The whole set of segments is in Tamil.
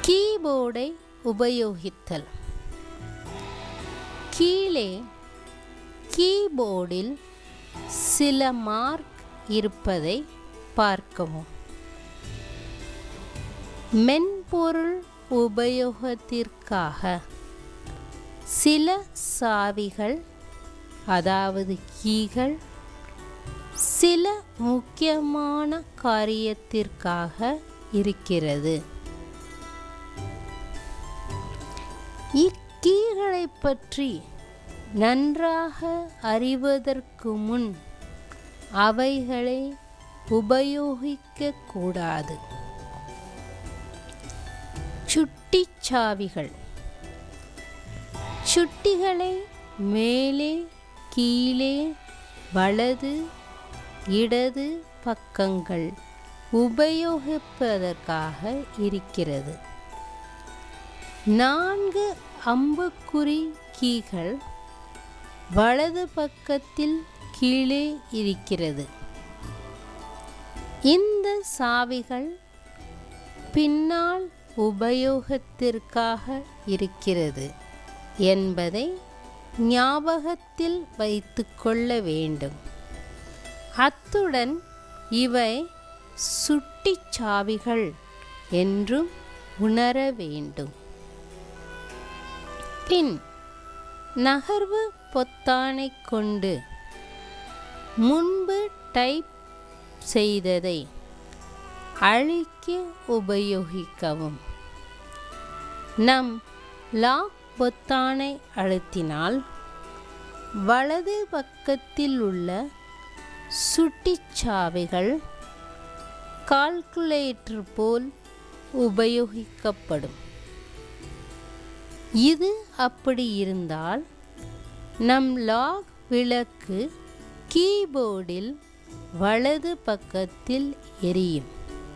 கீபோர்டை உபயோகித்தல் கீழே கீபோர்டில் சில மார்க் இருப்பதை பார்க்கவும் மென்பொருள் உபயோகத்திற்காக சில சாவிகள் அதாவது கீகள் சில முக்கியமான காரியத்திற்காக இருக்கிறது இக்கீகளை பற்றி நன்றாக அறிவதற்கு முன் அவைகளை உபயோகிக்க கூடாது சுட்டிச்சாவிகள் சுட்டிகளை மேலே கீழே வலது இடது பக்கங்கள் உபயோகிப்பதற்காக இருக்கிறது நான்கு அம்புக்குறி கீகள் வலது பக்கத்தில் கீழே இருக்கிறது இந்த சாவிகள் பின்னால் உபயோகத்திற்காக இருக்கிறது என்பதை ஞாபகத்தில் வைத்துக்கொள்ள வேண்டும் அத்துடன் இவை சுட்டிச்சாவிகள் என்றும் உணர வேண்டும் பின் நகர்வு பொத்தானை கொண்டு முன்பு டைப் செய்ததை அழிக்க உபயோகிக்கவும் நம் லாக் பொத்தானை அழுத்தினால் வலது பக்கத்தில் உள்ள சுட்டிச்சாவிகள் கால்குலேட்டர் போல் உபயோகிக்கப்படும் இது அப்படி இருந்தால் நம் லாக் விளக்கு கீபோர்டில் வலது பக்கத்தில் எரியும்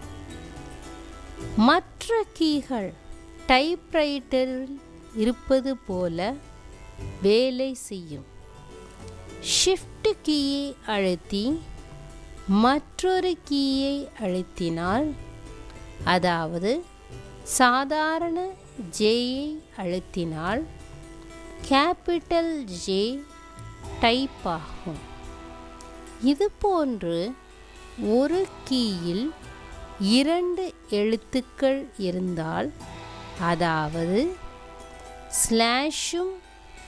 மற்ற கீகள் டைப்ரைட்டரில் இருப்பது போல வேலை செய்யும் ஷிஃப்ட் கீயை அழுத்தி மற்றொரு கீயை அழுத்தினால் அதாவது சாதாரண ஜேயை அழுத்தினால் கேபிட்டல் ஜே டைப் ஆகும் இதுபோன்று ஒரு கீயில் இரண்டு எழுத்துக்கள் இருந்தால் அதாவது ஸ்லாஷும்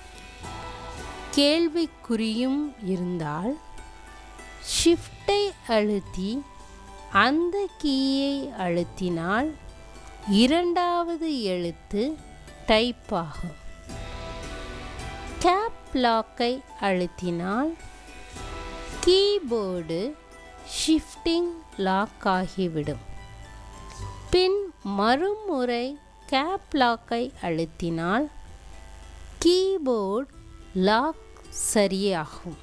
கேள்விக்குறியும் இருந்தால் ஷிஃப்டை அழுத்தி அந்த கீயை அழுத்தினால் இரண்டாவது எழுத்து டைப் ஆகும் கேப் லாக்கை அழுத்தினால் கீபோர்டு ஷிஃப்டிங் லாக் ஆகிவிடும் பின் மறுமுறை கேப் லாக்கை அழுத்தினால் கீபோர்ட் லாக் சரியாகும்